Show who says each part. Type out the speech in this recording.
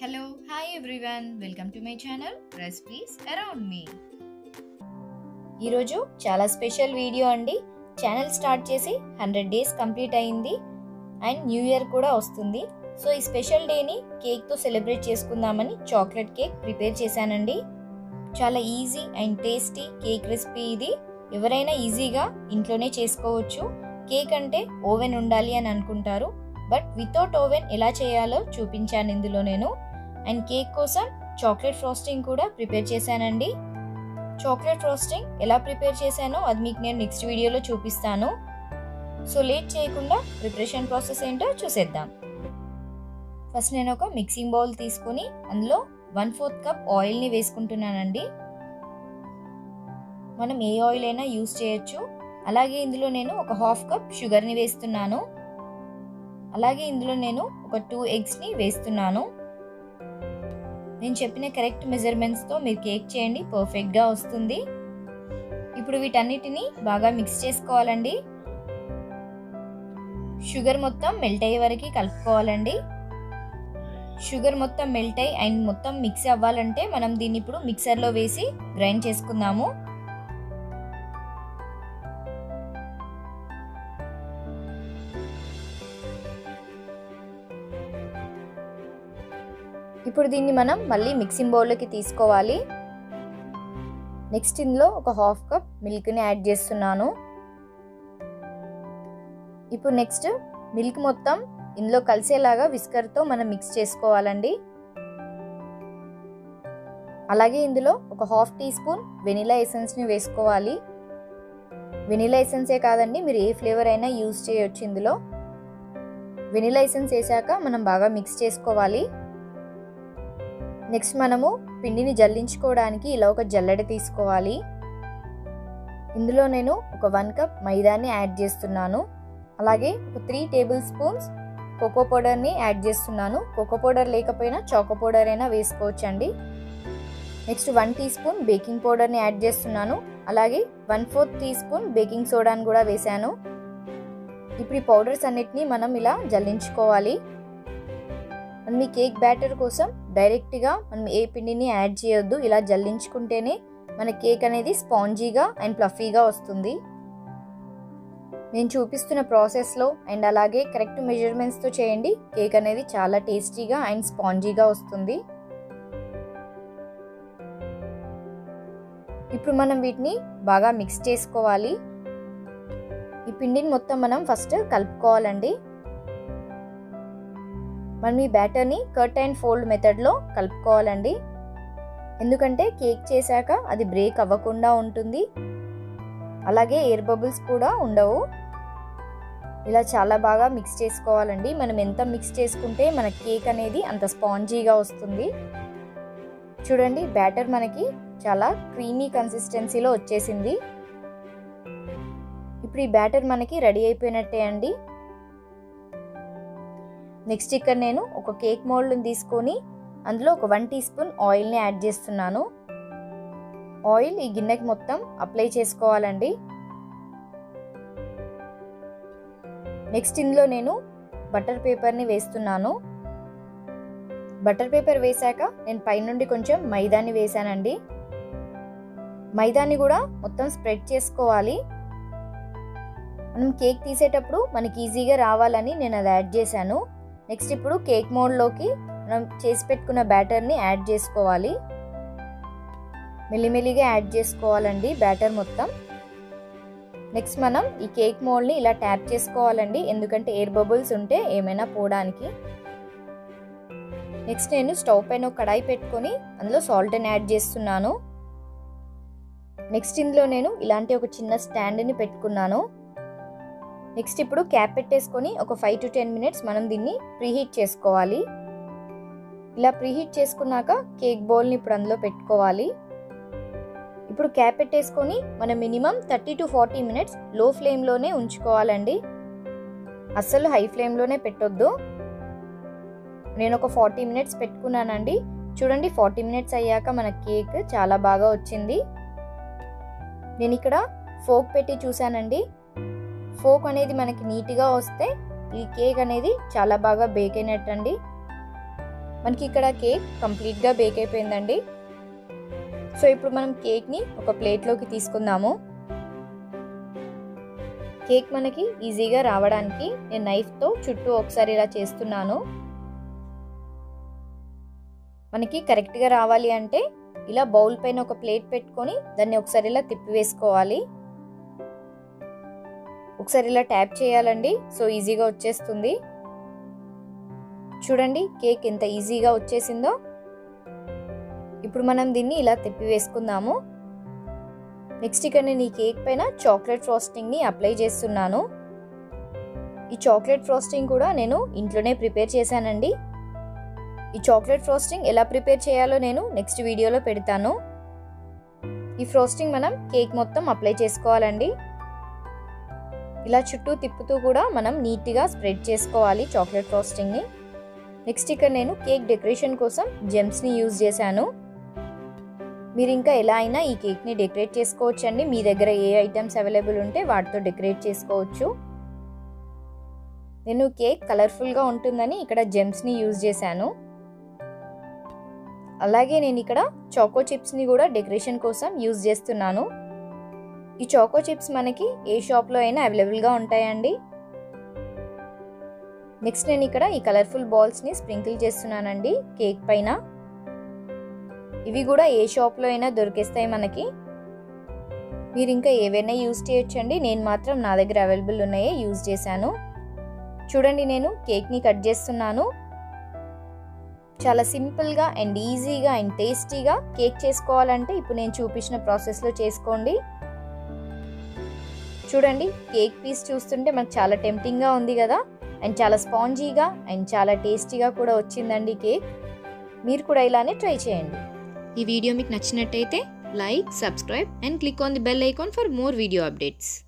Speaker 1: hello hi everyone welcome to my channel recipes around me ఈరోజు చాలా special video అండి channel start చేసి hundred days complete అయింది and new year కూడా వస్తుంది సో ఈ స్పెషల్ డేని కేక్తో సెలబ్రేట్ చేసుకుందామని చాక్లెట్ కేక్ ప్రిపేర్ చేశానండి చాలా easy and tasty cake recipe ఇది ఎవరైనా ఈజీగా ఇంట్లోనే చేసుకోవచ్చు కేక్ అంటే ఓవెన్ ఉండాలి అని అనుకుంటారు బట్ వితౌట్ ఓవెన్ ఎలా చేయాలో చూపించాను ఇందులో నేను అండ్ కేక్ కోసం చాక్లెట్ ఫ్రోస్టింగ్ కూడా ప్రిపేర్ చేశానండి చాక్లెట్ ఫ్రోస్టింగ్ ఎలా ప్రిపేర్ చేశానో అది మీకు నేను నెక్స్ట్ వీడియోలో చూపిస్తాను సో లేట్ చేయకుండా ప్రిపరేషన్ ప్రాసెస్ ఏంటో చూసేద్దాం ఫస్ట్ నేను ఒక మిక్సింగ్ బౌల్ తీసుకొని అందులో వన్ ఫోర్త్ కప్ ఆయిల్ని వేసుకుంటున్నానండి మనం ఏ ఆయిల్ అయినా యూస్ చేయొచ్చు అలాగే ఇందులో నేను ఒక హాఫ్ కప్ షుగర్ని వేస్తున్నాను అలాగే ఇందులో నేను ఒక టూ ఎగ్స్ని వేస్తున్నాను నేను చెప్పిన కరెక్ట్ మెజర్మెంట్స్తో మీరు కేక్ చేయండి పర్ఫెక్ట్గా వస్తుంది ఇప్పుడు వీటన్నిటిని బాగా మిక్స్ చేసుకోవాలండి షుగర్ మొత్తం మెల్ట్ అయ్యే వరకు కలుపుకోవాలండి షుగర్ మొత్తం మెల్ట్ అయ్యి అండ్ మొత్తం మిక్స్ అవ్వాలంటే మనం దీన్ని ఇప్పుడు మిక్సర్లో వేసి గ్రైండ్ చేసుకుందాము ఇప్పుడు దీన్ని మనం మళ్ళీ మిక్సింగ్ బౌల్లోకి తీసుకోవాలి నెక్స్ట్ ఇందులో ఒక హాఫ్ కప్ మిల్క్ని యాడ్ చేస్తున్నాను ఇప్పుడు నెక్స్ట్ మిల్క్ మొత్తం ఇందులో కలిసేలాగా విస్కర్తో మనం మిక్స్ చేసుకోవాలండి అలాగే ఇందులో ఒక హాఫ్ టీ స్పూన్ వెనిలా ఎసెన్స్ని వేసుకోవాలి వెనిలా ఎసెన్సే కాదండి మీరు ఏ ఫ్లేవర్ అయినా యూజ్ చేయొచ్చు ఇందులో వెనిలా ఎసెన్స్ వేసాక మనం బాగా మిక్స్ చేసుకోవాలి నెక్స్ట్ మనము పిండిని జల్లించుకోవడానికి ఇలా ఒక జల్లెడ తీసుకోవాలి ఇందులో నేను ఒక వన్ కప్ మైదాని యాడ్ చేస్తున్నాను అలాగే ఒక త్రీ టేబుల్ స్పూన్స్ కోకో పౌడర్ని యాడ్ చేస్తున్నాను కోకో పౌడర్ లేకపోయినా చాకో పౌడర్ అయినా వేసుకోవచ్చండి next one teaspoon baking పౌడర్ని యాడ్ చేస్తున్నాను అలాగే one fourth teaspoon baking సోడాని కూడా వేశాను ఇప్పుడు ఈ పౌడర్స్ అన్నిటినీ మనం ఇలా జల్లించుకోవాలి మనం ఈ కేక్ బ్యాటర్ కోసం డైరెక్ట్గా మనం ఏ పిండిని యాడ్ చేయొద్దు ఇలా జల్లించుకుంటేనే మన కేక్ అనేది స్పాంజీగా అండ్ ప్లఫీగా వస్తుంది నేను చూపిస్తున్న ప్రాసెస్లో అండ్ అలాగే కరెక్ట్ మెజర్మెంట్స్తో చేయండి కేక్ అనేది చాలా టేస్టీగా అండ్ స్పాంజీగా వస్తుంది ఇప్పుడు మనం వీటిని బాగా మిక్స్ చేసుకోవాలి ఈ పిండిని మొత్తం మనం ఫస్ట్ కలుపుకోవాలండి మనం ఈ బ్యాటర్ని కట్ అండ్ ఫోల్డ్ మెథడ్లో కలుపుకోవాలండి ఎందుకంటే కేక్ చేశాక అది బ్రేక్ అవ్వకుండా ఉంటుంది అలాగే ఎయిర్ బబుల్స్ కూడా ఉండవు ఇలా చాలా బాగా మిక్స్ చేసుకోవాలండి మనం ఎంత మిక్స్ చేసుకుంటే మన కేక్ అనేది అంత స్పాంజీగా వస్తుంది చూడండి బ్యాటర్ మనకి చాలా క్రీమీ కన్సిస్టెన్సీలో వచ్చేసింది ఇప్పుడు ఈ బ్యాటర్ మనకి రెడీ అయిపోయినట్టే అండి నెక్స్ట్ ఇక్కడ నేను ఒక కేక్ మోల్డ్ని తీసుకొని అందులో ఒక వన్ టీ స్పూన్ ఆయిల్ని యాడ్ చేస్తున్నాను ఆయిల్ ఈ గిన్నెకి మొత్తం అప్లై చేసుకోవాలండి నెక్స్ట్ ఇందులో నేను బటర్ పేపర్ని వేస్తున్నాను బటర్ పేపర్ వేశాక నేను పైనుండి కొంచెం మైదాని వేశానండి మైదాని కూడా మొత్తం స్ప్రెడ్ చేసుకోవాలి మనం కేక్ తీసేటప్పుడు మనకి ఈజీగా రావాలని నేను అది యాడ్ చేశాను నెక్స్ట్ ఇప్పుడు కేక్ మోడ్లోకి మనం చేసి పెట్టుకున్న బ్యాటర్ని యాడ్ చేసుకోవాలి మెల్లిమెల్లిగా యాడ్ చేసుకోవాలండి బ్యాటర్ మొత్తం నెక్స్ట్ మనం ఈ కేక్ మోల్డ్ని ఇలా ట్యాప్ చేసుకోవాలండి ఎందుకంటే ఎయిర్ బబుల్స్ ఉంటే ఏమైనా పోవడానికి నెక్స్ట్ నేను స్టవ్ పైన ఒక కడాయి పెట్టుకొని అందులో సాల్ట్ని యాడ్ చేస్తున్నాను నెక్స్ట్ ఇందులో నేను ఇలాంటి ఒక చిన్న స్టాండ్ని పెట్టుకున్నాను నెక్స్ట్ ఇప్పుడు క్యాప్ పెట్టేసుకొని ఒక ఫైవ్ టు టెన్ మినిట్స్ మనం దీన్ని ప్రీహీట్ చేసుకోవాలి ఇలా ప్రీహీట్ చేసుకున్నాక కేక్ బౌల్ని ఇప్పుడు అందులో పెట్టుకోవాలి ఇప్పుడు క్యాప్ పెట్టేసుకొని మనం minimum thirty to forty minutes low ఫ్లేమ్లోనే ఉంచుకోవాలండి అస్సలు హై ఫ్లేమ్లోనే పెట్టొద్దు నేను ఒక ఫార్టీ మినిట్స్ పెట్టుకున్నానండి చూడండి ఫార్టీ మినిట్స్ అయ్యాక మన కేక్ చాలా బాగా వచ్చింది నేను ఇక్కడ ఫోక్ పెట్టి చూశానండి ఫోక్ అనేది మనకి నీట్గా వస్తే ఈ కేక్ అనేది చాలా బాగా బేక్ అయినట్టండి మనకి ఇక్కడ కేక్ కంప్లీట్గా బేక్ అయిపోయిందండి సో ఇప్పుడు మనం కేక్ని ఒక ప్లేట్లోకి తీసుకుందాము కేక్ మనకి ఈజీగా రావడానికి నేను నైఫ్తో చుట్టూ ఒకసారి ఇలా చేస్తున్నాను మనకి కరెక్ట్గా రావాలి అంటే ఇలా బౌల్ పైన ఒక ప్లేట్ పెట్టుకొని దాన్ని ఒకసారి ఇలా తిప్పి వేసుకోవాలి ఒకసారి ఇలా ట్యాప్ చేయాలండి సో ఈజీగా వచ్చేస్తుంది చూడండి కేక్ ఎంత ఈజీగా వచ్చేసిందో ఇప్పుడు మనం దీన్ని ఇలా తిప్పి వేసుకుందాము నెక్స్ట్ ఇక్కడ నేను ఈ కేక్ పైన చాక్లెట్ ఫ్రాస్టింగ్ని అప్లై చేస్తున్నాను ఈ చాక్లెట్ ఫ్రాస్టింగ్ కూడా నేను ఇంట్లోనే ప్రిపేర్ చేశానండి ఈ చాక్లెట్ ఫ్రాస్టింగ్ ఎలా ప్రిపేర్ చేయాలో నేను నెక్స్ట్ వీడియోలో పెడతాను ఈ ఫ్రాస్టింగ్ మనం కేక్ మొత్తం అప్లై చేసుకోవాలండి ఇలా చుట్టూ తిప్పుతూ కూడా మనం నీట్గా స్ప్రెడ్ చేసుకోవాలి చాక్లెట్ ఫ్రాస్టింగ్ని నెక్స్ట్ ఇక్కడ నేను కేక్ డెకరేషన్ కోసం జెమ్స్ని యూజ్ చేశాను మీరు ఇంకా ఎలా అయినా ఈ కేక్ని డెకరేట్ చేసుకోవచ్చండి మీ దగ్గర ఏ ఐటమ్స్ అవైలబుల్ ఉంటే వాటితో డెకరేట్ చేసుకోవచ్చు నేను కేక్ కలర్ఫుల్గా ఉంటుందని ఇక్కడ జెమ్స్ని యూజ్ చేశాను అలాగే నేను ఇక్కడ చాకో చిప్స్ని కూడా డెకరేషన్ కోసం యూజ్ చేస్తున్నాను ఈ చాకో చిప్స్ మనకి ఏ షాప్లో అయినా అవైలబుల్గా ఉంటాయండి నెక్స్ట్ నేను ఇక్కడ ఈ కలర్ఫుల్ బాల్స్ని స్ప్రింకిల్ చేస్తున్నానండి కేక్ పైన ఇవి కూడా ఏ షాప్లో అయినా దొరికేస్తాయి మనకి మీరు ఇంకా ఏవైనా యూజ్ చేయొచ్చండి నేను మాత్రం నా దగ్గర అవైలబుల్ ఉన్నాయే యూజ్ చేశాను చూడండి నేను కేక్ని కట్ చేస్తున్నాను చాలా సింపుల్గా అండ్ ఈజీగా అండ్ టేస్టీగా కేక్ చేసుకోవాలంటే ఇప్పుడు నేను చూపించిన ప్రాసెస్లో చేసుకోండి చూడండి కేక్ పీస్ చూస్తుంటే మనకు చాలా టెంప్టింగ్గా ఉంది కదా అండ్ చాలా స్పాంజీగా అండ్ చాలా టేస్టీగా కూడా వచ్చిందండి కేక్ మీరు కూడా ఇలానే ట్రై చేయండి
Speaker 2: ఈ వీడియో మీకు నచ్చినట్టయితే like subscribe and click on the bell icon for more video updates